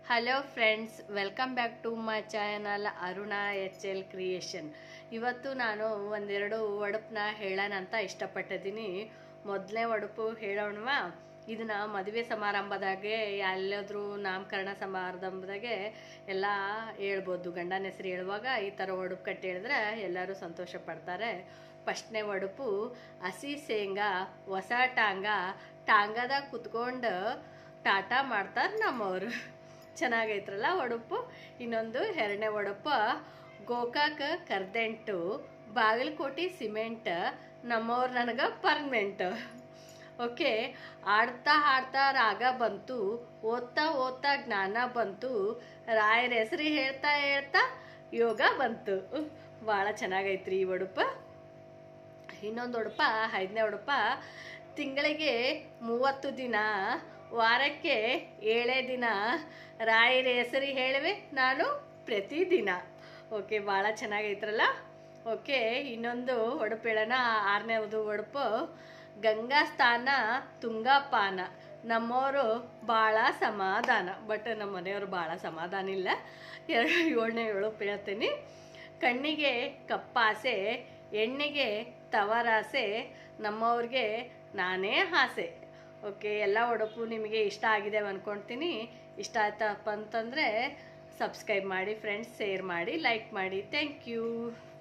hello friends welcome back to my channel Aruna H L creation ಇವತ್ತು ನಾನು ಒಂದೆರಡು ಒಡಪನ್ನ ಹೇಳೋಣ ಅಂತ ಇಷ್ಟಪಟ್ಟಿದ್ದೀನಿ ಮೊದಲನೇ ಒಡಪು ಹೇಳೋಣವಾ ಇದನ್ನ ಮದುವೆ ಸಮಾರಂಭದಾಗೆ ಎಲ್ಲಾದ್ರೂ ನಾಮಕರಣ ಸಮಾರಂಭದಾಗೆ ಎಲ್ಲ ಹೇಳ್ಬೋದು ಗಂಡನ ಹೆಸರು ಹೇಳುವಾಗ ಈ ಥರ ಒಡಪು ಕಟ್ಟಿ ಹೇಳಿದ್ರೆ ಎಲ್ಲರೂ ಸಂತೋಷ ಪಡ್ತಾರೆ ಫಸ್ಟ್ನೇ ಒಡಪು ಹಸಿ ಶೇಂಗಾ ಹೊಸ ಟಾಂಗ ಟಾಂಗದಾಗ ಕುತ್ಕೊಂಡು ಟಾಟಾ ಮಾಡ್ತಾರೆ ನಮ್ಮವರು ಚೆನ್ನಾಗೈತ್ರಲ್ಲ ಒಡಪು ಇನ್ನೊಂದು ಎರಡನೇ ಒಡಪು ಗೋಕಾಕ ಕರ್ದೆಂಟು ಬಾಗಲಕೋಟೆ ಸಿಮೆಂಟ್ ನಮ್ಮವ್ರು ನನಗೆ ಪರ್ಮನೆಂಟ್ ಓಕೆ ಆಡ್ತಾ ಆಡ್ತಾ ರಾಗ ಬಂತು ಓದ್ತಾ ಓದ್ತಾ ಜ್ಞಾನ ಬಂತು ರಾಯರ ಹೆಸರು ಹೇಳ್ತಾ ಹೇಳ್ತಾ ಯೋಗ ಬಂತು ಭಾಳ ಚೆನ್ನಾಗೈತ್ರಿ ಈ ಒಡಪ ಇನ್ನೊಂದು ಒಡಪ ಐದನೇ ಒಡಪ ತಿಂಗಳಿಗೆ ಮೂವತ್ತು ದಿನ ವಾರಕ್ಕೆ ಏಳೇ ದಿನ ರಾಯರ ಹೆಸರು ಹೇಳುವೆ ನಾನು ಪ್ರತಿದಿನ ಓಕೆ ಭಾಳ ಚೆನ್ನಾಗೈತ್ರಲ್ಲ ಓಕೆ ಇನ್ನೊಂದು ಒಡಪು ಹೇಳೋಣ ಆರನೇದು ಒಡಪು ಗಂಗಾ ಸ್ಥಾನ ತುಂಗಾಪಾನ ನಮ್ಮವರು ಭಾಳ ಸಮಾಧಾನ ಬಟ್ ನಮ್ಮ ಮನೆಯವರು ಭಾಳ ಸಮಾಧಾನ ಇಲ್ಲ ಎರಡು ಏಳನೇ ಒಡಪು ಹೇಳ್ತೀನಿ ಕಣ್ಣಿಗೆ ಕಪ್ಪಾಸೆ ಎಣ್ಣೆಗೆ ತವರಾಸೆ ನಮ್ಮವ್ರಿಗೆ ನಾನೇ ಆಸೆ ಓಕೆ ಎಲ್ಲ ಒಡಪು ನಿಮಗೆ ಇಷ್ಟ ಆಗಿದೆ ಅಂದ್ಕೊಳ್ತೀನಿ ಇಷ್ಟ ಆಯ್ತಪ್ಪ ಅಂತಂದರೆ ಸಬ್ಸ್ಕ್ರೈಬ್ ಮಾಡಿ ಫ್ರೆಂಡ್ಸ್ ಶೇರ್ ಮಾಡಿ ಲೈಕ್ ಮಾಡಿ ಥ್ಯಾಂಕ್ ಯು